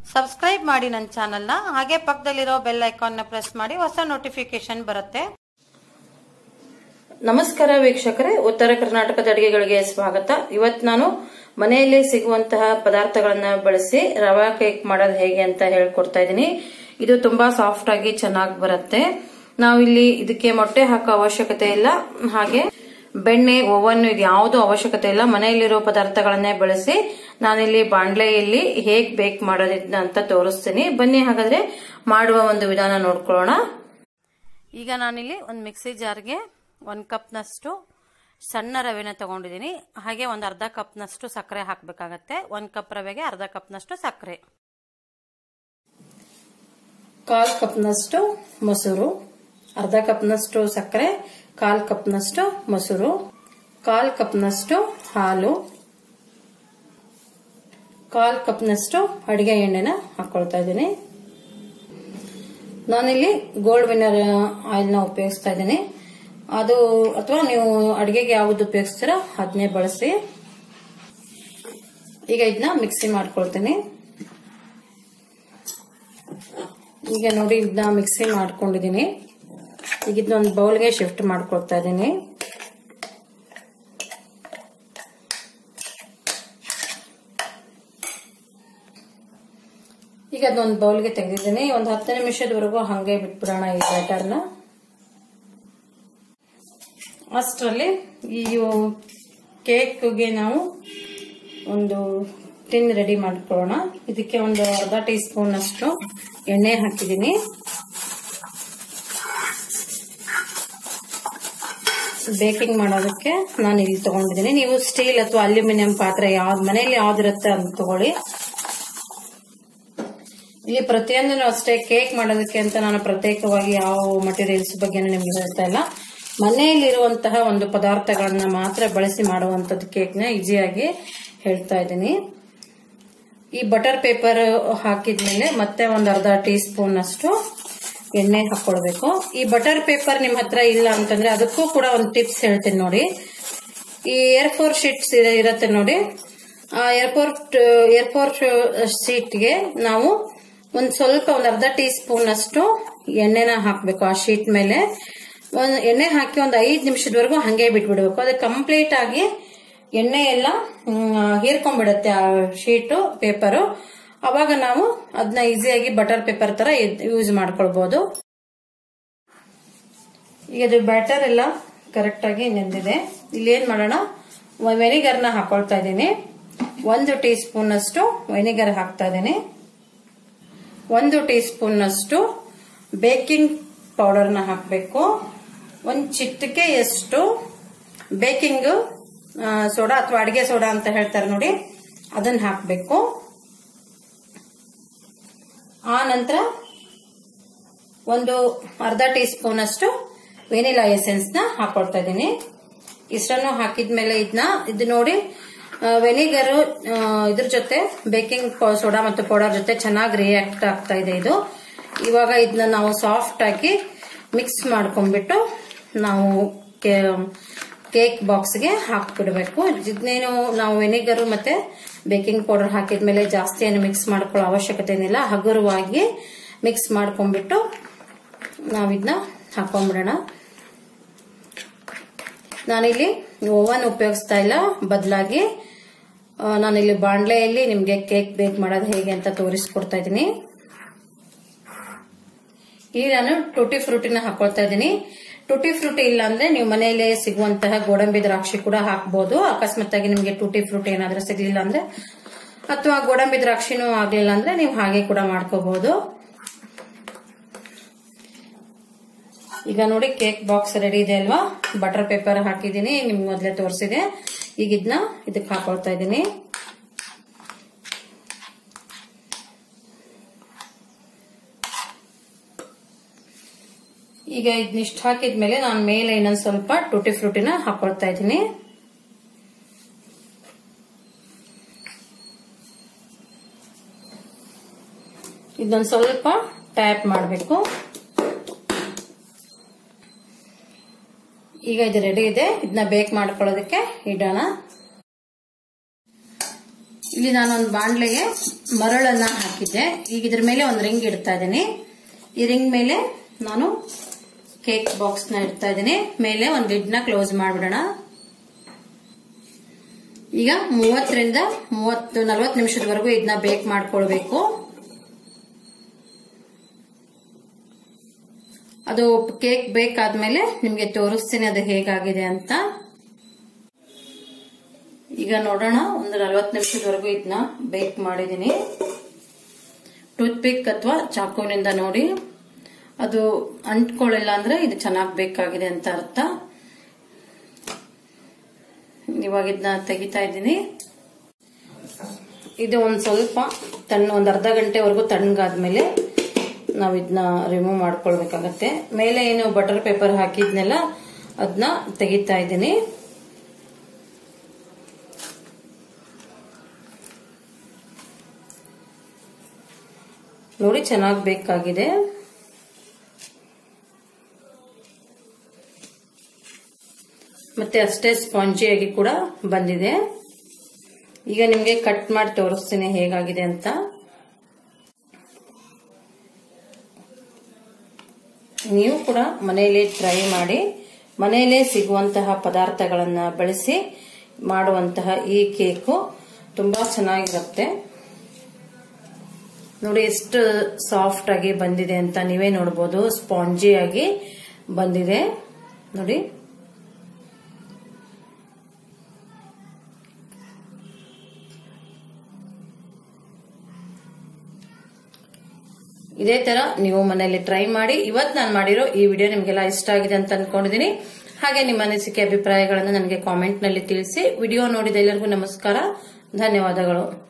subscribe ಮಾಡಿ ನನ್ನ ಚಾನಲ್ನ ಹಾಗೆ ಪಕ್ಕದಲ್ಲಿರೋ ಬೆಲ್ ಐಕಾನ್ನ ಪ್ರೆಸ್ ಮಾಡಿ ಹೊಸ ನೋಟಿಫಿಕೇಶನ್ ಬರುತ್ತೆ ನಮಸ್ಕಾರ ವೀಕ್ಷಕರೇ ಉತ್ತರ ಕರ್ನಾಟಕದ ಅಡಿಗೆಗಳಿಗೆ ಸ್ವಾಗತ ಇವತ್ತು ನಾನು ಮನೆಯಲ್ಲೇ ಸಿಗುವಂತಹ ಪದಾರ್ಥಗಳನ್ನ ಬಳಸಿ ರವಾ ಕೇಕ್ ಮಾಡೋದು ಹೇಗೆ ಅಂತ ಹೇಳ್ಕೊಡ್ತಾ ಇದ್ದೀನಿ ಇದು ತುಂಬಾ ಸಾಫ್ಟ್ ಆಗಿ ಚೆನ್ನಾಗಿ ಬರುತ್ತೆ ನಾವಿಲ್ಲಿ ಇದಕ್ಕೆ ಮೊಟ್ಟೆ ಹಾಕೋ ಅವಶ್ಯಕತೆ ಇಲ್ಲ ಹಾಗೆ ಬೆಣ್ಣೆ ಓವನ್ ಇದು ಯಾವುದೂ ಅವಶ್ಯಕತೆ ಇಲ್ಲ ಮನೆಯಲ್ಲಿರೋ ಪದಾರ್ಥಗಳನ್ನೇ ಬಳಸಿ ನಾನಿಲ್ಲಿ ಬಾಂಡ್ಲೆಯಲ್ಲಿ ಹೇಗ್ ಬೇಕ್ ಮಾಡೋದಿದ್ನ ಅಂತ ತೋರಿಸ್ತೀನಿ ಬನ್ನಿ ಹಾಗಾದ್ರೆ ಮಾಡುವ ಒಂದು ವಿಧಾನ ನೋಡ್ಕೊಳ್ಳೋಣ ಈಗ ನಾನಿಲ್ಲಿ ಒಂದು ಮಿಕ್ಸಿ ಜಾರ್ಗೆ ಒಂದು ಕಪ್ನಷ್ಟು ಸಣ್ಣ ರವೆನ ತಗೊಂಡಿದ್ದೀನಿ ಹಾಗೆ ಒಂದು ಅರ್ಧ ಕಪ್ನಷ್ಟು ಸಕ್ಕರೆ ಹಾಕಬೇಕಾಗತ್ತೆ ಒಂದು ಕಪ್ ರವೆಗೆ ಅರ್ಧ ಕಪ್ನಷ್ಟು ಸಕ್ಕರೆ ಕಾಲ್ ಕಪ್ನಷ್ಟು ಮೊಸರು ಅರ್ಧ ಕಪ್ನಷ್ಟು ಸಕ್ಕರೆ ಕಾಲ್ ಕಪ್ನಷ್ಟು ಮೊಸರು ಕಾಲ್ ಕಪ್ನಷ್ಟು ಹಾಲು ಕಾಲ್ ಕಪ್ನಷ್ಟು ಅಡಿಗೆ ಎಣ್ಣೆನ ಹಾಕೊಳ್ತಾ ಇದ್ದೀನಿ ನಾನಿಲ್ಲಿ ಗೋಲ್ಡ್ ವಿನ್ನರ್ ಆಯಿಲ್ನ ಉಪಯೋಗಿಸ್ತಾ ಇದ್ದೀನಿ ಅದು ಅಥವಾ ನೀವು ಅಡಿಗೆಗೆ ಯಾವ್ದು ಉಪಯೋಗಿಸ್ತೀರ ಅದನ್ನೇ ಬಳಸಿ ಈಗ ಇದನ್ನ ಮಿಕ್ಸಿ ಮಾಡ್ಕೊಳ್ತೀನಿ ಈಗ ನೋಡಿ ಇದನ್ನ ಮಿಕ್ಸಿ ಮಾಡ್ಕೊಂಡಿದ್ದೀನಿ ಈಗ ಇದನ್ನೊಂದು ಬೌಲ್ಗೆ ಶಿಫ್ಟ್ ಮಾಡ್ಕೊಳ್ತಾ ಇದ್ದೀನಿ ಈಗ ಅದೊಂದು ಬೌಲ್ಗೆ ತೆಗೆದಿದ್ದೀನಿ ಒಂದು ಹತ್ತು ನಿಮಿಷದವರೆಗೂ ಹಾಗೆ ಬಿಟ್ಬಿಡೋಣ ಈ ಬ್ಯಾಟರ್ನ ಅಷ್ಟರಲ್ಲಿ ಈ ಕೇಕ್ಗೆ ನಾವು ಒಂದು ಟಿನ್ ರೆಡಿ ಮಾಡ್ಕೊಳ್ಳೋಣ ಇದಕ್ಕೆ ಒಂದು ಅರ್ಧ ಟೀ ಸ್ಪೂನ್ ಅಷ್ಟು ಎಣ್ಣೆ ಹಾಕಿದ್ದೀನಿ ಬೇಕಿಂಗ್ ಮಾಡೋದಕ್ಕೆ ನಾನು ಇಲ್ಲಿ ತಗೊಂಡಿದ್ದೀನಿ ನೀವು ಸ್ಟೀಲ್ ಅಥವಾ ಅಲ್ಯೂಮಿನಿಯಂ ಪಾತ್ರೆ ಯಾವ್ದು ಮನೆಯಲ್ಲಿ ಯಾವ್ದಿರುತ್ತೆ ಅಂತ ತಗೊಳ್ಳಿ ಇಲ್ಲಿ ಪ್ರತಿಯೊಂದನ್ನು ಅಷ್ಟೇ ಕೇಕ್ ಮಾಡೋದಕ್ಕೆ ಅಂತ ನಾನು ಪ್ರತ್ಯೇಕವಾಗಿ ಯಾವ ಮಟೀರಿಯಲ್ಸ್ ಬಗ್ಗೆ ನಿಮ್ಗೆ ಹೇಳ್ತಾ ಇಲ್ಲ ಮನೆಯಲ್ಲಿರುವಂತಹ ಒಂದು ಪದಾರ್ಥಗಳನ್ನ ಮಾತ್ರ ಬಳಸಿ ಮಾಡುವಂತದ್ದು ಕೇಕ್ನ ಈಸಿಯಾಗಿ ಹೇಳ್ತಾ ಇದ್ದೀನಿ ಈ ಬಟರ್ ಪೇಪರ್ ಹಾಕಿದ್ಮೇಲೆ ಮತ್ತೆ ಒಂದು ಅರ್ಧ ಟೀ ಸ್ಪೂನ್ ಅಷ್ಟು ಎಣ್ಣೆ ಹಾಕೊಳ್ಬೇಕು ಈ ಬಟರ್ ಪೇಪರ್ ನಿಮ್ ಹತ್ರ ಇಲ್ಲ ಅಂತಂದ್ರೆ ಅದಕ್ಕೂ ಕೂಡ ಒಂದು ಟಿಪ್ಸ್ ಹೇಳ್ತೀನಿ ನೋಡಿ ಈ ಏರ್ ಫೋರ್ ಶೀಟ್ಸ್ ಇರತ್ತೆ ನೋಡಿ ಆ ಏರ್ಪೋರ್ಟ್ ಏರ್ಪೋರ್ಟ್ ಶೀಟ್ಗೆ ನಾವು ಒಂದ್ ಸ್ವಲ್ಪ ಒಂದ್ ಅರ್ಧ ಟೀ ಸ್ಪೂನ್ ಅಷ್ಟು ಎಣ್ಣೆನ ಹಾಕ್ಬೇಕು ಆ ಶೀಟ್ ಮೇಲೆ ಒಂದ್ ಎಣ್ಣೆ ಹಾಕಿ ಒಂದ್ ಐದ್ ನಿಮಿಷದವರೆಗೂ ಹಂಗೆ ಬಿಟ್ಬಿಡ್ಬೇಕು ಅದು ಕಂಪ್ಲೀಟ್ ಆಗಿ ಎಣ್ಣೆ ಎಲ್ಲ ಹೀರ್ಕೊಂಡ್ಬಿಡುತ್ತೆ ಆ ಶೀಟು ಪೇಪರು ಅವಾಗ ನಾವು ಅದನ್ನ ಈಸಿಯಾಗಿ ಬಟರ್ ಪೇಪರ್ ತರ ಯೂಸ್ ಮಾಡ್ಕೊಳ್ಬಹುದು ಈಗ ಅದು ಬ್ಯಾಟರ್ ಎಲ್ಲ ಕರೆಕ್ಟ್ ಆಗಿ ನೆಂದಿದೆ ಇಲ್ಲಿ ಏನ್ ಮಾಡೋಣ ವೆನಿಗರ್ನ ಹಾಕೊಳ್ತಾ ಇದ್ದೀನಿ ಒಂದು ಟೀ ಸ್ಪೂನ್ ಅಷ್ಟು ವೆನಿಗರ್ ಹಾಕ್ತಾ ಇದ್ದೀನಿ ಒಂದು ಟೀ ಸ್ಪೂನ್ ಅಷ್ಟು ಬೇಕಿಂಗ್ ಪೌಡರ್ನ ಹಾಕಬೇಕು ಒಂದು ಚಿಟಿಕೆ ಎಷ್ಟು ಬೇಕಿಂಗ್ ಸೋಡಾ ಅಥವಾ ಅಡಿಗೆ ಸೋಡಾ ಅಂತ ಹೇಳ್ತಾರೆ ನೋಡಿ ಅದನ್ನ ಹಾಕಬೇಕು ಆ ನಂತರ ಒಂದು ಅರ್ಧ ಟೀ ಸ್ಪೂನ್ ಅಷ್ಟು ವೆನಿಲಾ ಎಸೆನ್ಸ್ ನ ಹಾಕೊಳ್ತಾ ಇದ್ದೀನಿ ಇಷ್ಟನ್ನು ಹಾಕಿದ್ಮೇಲೆ ಇದನ್ನ ಇದು ನೋಡಿ ವೆನಿಗರ್ ಇದ್ರ ಜೊತೆ ಬೇಕಿಂಗ್ ಸೋಡಾ ಮತ್ತು ಪೌಡರ್ ಜೊತೆ ಚೆನ್ನಾಗಿ ರಿಯಾಕ್ಟ್ ಆಗ್ತಾ ಇದೆ ಇದು ಇವಾಗ ಇದನ್ನ ನಾವು ಸಾಫ್ಟ್ ಆಗಿ ಮಿಕ್ಸ್ ಮಾಡ್ಕೊಂಡ್ಬಿಟ್ಟು ನಾವು ಕೇಕ್ ಬಾಕ್ಸ್ಗೆ ಹಾಕ್ಬಿಡ್ಬೇಕು ಇದನ್ನೇನು ನಾವು ವೆನಿಗರ್ ಮತ್ತೆ ಬೇಕಿಂಗ್ ಪೌಡರ್ ಹಾಕಿದ್ಮೇಲೆ ಜಾಸ್ತಿ ಏನು ಮಿಕ್ಸ್ ಮಾಡ್ಕೊಳ್ಳೋ ಅವಶ್ಯಕತೆ ಏನಿಲ್ಲ ಹಗುರವಾಗಿ ಮಿಕ್ಸ್ ಮಾಡ್ಕೊಂಡ್ಬಿಟ್ಟು ನಾವಿದನ್ನ ಹಾಕೊಂಡ್ಬಿಡೋಣ ನಾನಿಲ್ಲಿ ಓವನ್ ಉಪಯೋಗಿಸ್ತಾ ಇಲ್ಲ ಬದಲಾಗಿ ನಾನಿಲ್ಲಿ ಬಾಂಡ್ಲೆಯಲ್ಲಿ ನಿಮಗೆ ಕೇಕ್ ಬೇಕ್ ಮಾಡೋದು ಹೇಗೆ ಅಂತ ತೋರಿಸ್ಕೊಡ್ತಾ ಇದ್ದೀನಿ ಇಲ್ಲಿ ನಾನು ಟುಟಿ ಫ್ರೂಟಿನ ಹಾಕೊಳ್ತಾ ಇದ್ದೀನಿ ಟುಟಿ ಫ್ರೂಟಿ ಇಲ್ಲ ಅಂದ್ರೆ ನೀವು ಮನೆಯಲ್ಲೇ ಸಿಗುವಂತಹ ಗೋಡಂಬಿ ದ್ರಾಕ್ಷಿ ಕೂಡ ಹಾಕ್ಬೋದು ಅಕಸ್ಮಾತ್ ಆಗಿ ನಿಮಗೆ ಟುಟಿ ಫ್ರೂಟಿ ಏನಾದ್ರೂ ಸಿಗ್ಲಿಲ್ಲ ಅಂದ್ರೆ ಅಥವಾ ಗೋಡಂಬಿ ದ್ರಾಕ್ಷಿನೂ ಆಗ್ಲಿಲ್ಲ ಅಂದ್ರೆ ನೀವು ಹಾಗೆ ಕೂಡ ಮಾಡ್ಕೋಬಹುದು ಈಗ ನೋಡಿ ಕೇಕ್ ಬಾಕ್ಸ್ ರೆಡಿ ಇದೆ ಅಲ್ವಾ ಬಟರ್ ಪೇಪರ್ ಹಾಕಿದ್ದೀನಿ ನಿಮ್ಗೆ ಮೊದಲೇ ತೋರಿಸಿದೆ ಈಗ ಇದನ್ನ ಇದಕ್ಕೆ ಹಾಕೊಳ್ತಾ ಇದ್ದೀನಿ ಈಗ ಇದನ್ನಿಷ್ಟು ಹಾಕಿದ್ಮೇಲೆ ನಾನು ಮೇಲೆ ಇನ್ನೊಂದು ಸ್ವಲ್ಪ ಟುಟಿ ಫ್ರೂಟಿನ ಹಾಕೊಳ್ತಾ ಇದ್ದೀನಿ ಇದೊಂದು ಸ್ವಲ್ಪ ಟ್ಯಾಪ್ ಮಾಡಬೇಕು ಈಗ ಇದು ರೆಡಿ ಇದೆ ಇದನ್ನ ಬೇಕ್ ಮಾಡ್ಕೊಳ್ಳೋದಕ್ಕೆ ಇಡೋಣ ಇಲ್ಲಿ ನಾನು ಒಂದು ಬಾಂಡ್ಲೆಗೆ ಮರಳನ್ನ ಹಾಕಿದ್ದೆ ಈಗ ಇದ್ರ ಮೇಲೆ ಒಂದು ರಿಂಗ್ ಇಡ್ತಾ ಇದ್ದೀನಿ ಈ ರಿಂಗ್ ಮೇಲೆ ನಾನು ಕೇಕ್ ಬಾಕ್ಸ್ ನ ಇಡ್ತಾ ಇದ್ದೀನಿ ಮೇಲೆ ಒಂದು ಲಿಡ್ ನ ಕ್ಲೋಸ್ ಮಾಡ್ಬಿಡೋಣ ಈಗ ಮೂವತ್ತರಿಂದ ಮೂವತ್ತು ನಲವತ್ತು ನಿಮಿಷದವರೆಗೂ ಇದನ್ನ ಬೇಕ್ ಮಾಡ್ಕೊಳ್ಬೇಕು ಅದು ಕೇಕ್ ಬೇಕಾದ್ಮೇಲೆ ನಿಮ್ಗೆ ತೋರಿಸ್ತೀನಿ ಅದು ಹೇಗಾಗಿದೆ ಅಂತ ಈಗ ನೋಡೋಣ ಒಂದು ನಲವತ್ತು ನಿಮಿಷದವರೆಗೂ ಇದನ್ನ ಬೇಕ್ ಮಾಡಿದ್ದೀನಿ ಟೂತ್ ಪಿಕ್ ಅಥವಾ ಚಾಕುವಿನಿಂದ ನೋಡಿ ಅದು ಅಂಟ್ಕೊಳ್ಳಿಲ್ಲ ಅಂದ್ರೆ ಇದು ಚೆನ್ನಾಗಿ ಬೇಕಾಗಿದೆ ಅಂತ ಅರ್ಥ ಇವಾಗ ಇದನ್ನ ತೆಗಿತಾ ಇದ್ದೀನಿ ಇದು ಒಂದು ಸ್ವಲ್ಪ ತಣ್ಣ ಒಂದು ಅರ್ಧ ಗಂಟೆವರೆಗೂ ತಣ್ಣಗಾದ್ಮೇಲೆ ನಾವು ಇದನ್ನ ರಿಮೂವ್ ಮಾಡ್ಕೊಳ್ಬೇಕಾಗತ್ತೆ ಮೇಲೆ ಏನು ಬಟರ್ ಪೇಪರ್ ಹಾಕಿದ್ನೆಲ್ಲ ಅದನ್ನ ತೆಗಿತಾ ಇದ್ದೀನಿ ನೋಡಿ ಚೆನ್ನಾಗಿ ಬೇಕಾಗಿದೆ ಮತ್ತೆ ಅಷ್ಟೇ ಸ್ಪಾಂಜಿಯಾಗಿ ಕೂಡ ಬಂದಿದೆ ಈಗ ನಿಮಗೆ ಕಟ್ ಮಾಡಿ ತೋರಿಸ್ತೀನಿ ಹೇಗಾಗಿದೆ ಅಂತ ನೀವು ಕೂಡ ಮನೆಯಲ್ಲೇ ಟ್ರೈ ಮಾಡಿ ಮನೆಯಲ್ಲೇ ಸಿಗುವಂತಹ ಪದಾರ್ಥಗಳನ್ನ ಬಳಸಿ ಮಾಡುವಂತಹ ಈ ಕೇಕು ತುಂಬಾ ಚೆನ್ನಾಗಿರುತ್ತೆ ನೋಡಿ ಎಷ್ಟು ಸಾಫ್ಟ್ ಆಗಿ ಬಂದಿದೆ ಅಂತ ನೀವೇ ನೋಡಬಹುದು ಸ್ಪಾಂಜಿ ಆಗಿ ಬಂದಿದೆ ನೋಡಿ ಇದೇ ತರ ನೀವು ಮನೆಯಲ್ಲಿ ಟ್ರೈ ಮಾಡಿ ಇವತ್ತು ನಾನು ಮಾಡಿರೋ ಈ ವಿಡಿಯೋ ನಿಮಗೆಲ್ಲ ಇಷ್ಟ ಆಗಿದೆ ಅಂತ ಅನ್ಕೊಂಡಿದ್ದೀನಿ ಹಾಗೆ ನಿಮ್ಮ ಅನಿಸಿಕೆ ಅಭಿಪ್ರಾಯಗಳನ್ನು ನನಗೆ ಕಾಮೆಂಟ್ ನಲ್ಲಿ ತಿಳಿಸಿ ವಿಡಿಯೋ ನೋಡಿದ ಎಲ್ಲರಿಗೂ ನಮಸ್ಕಾರ ಧನ್ಯವಾದಗಳು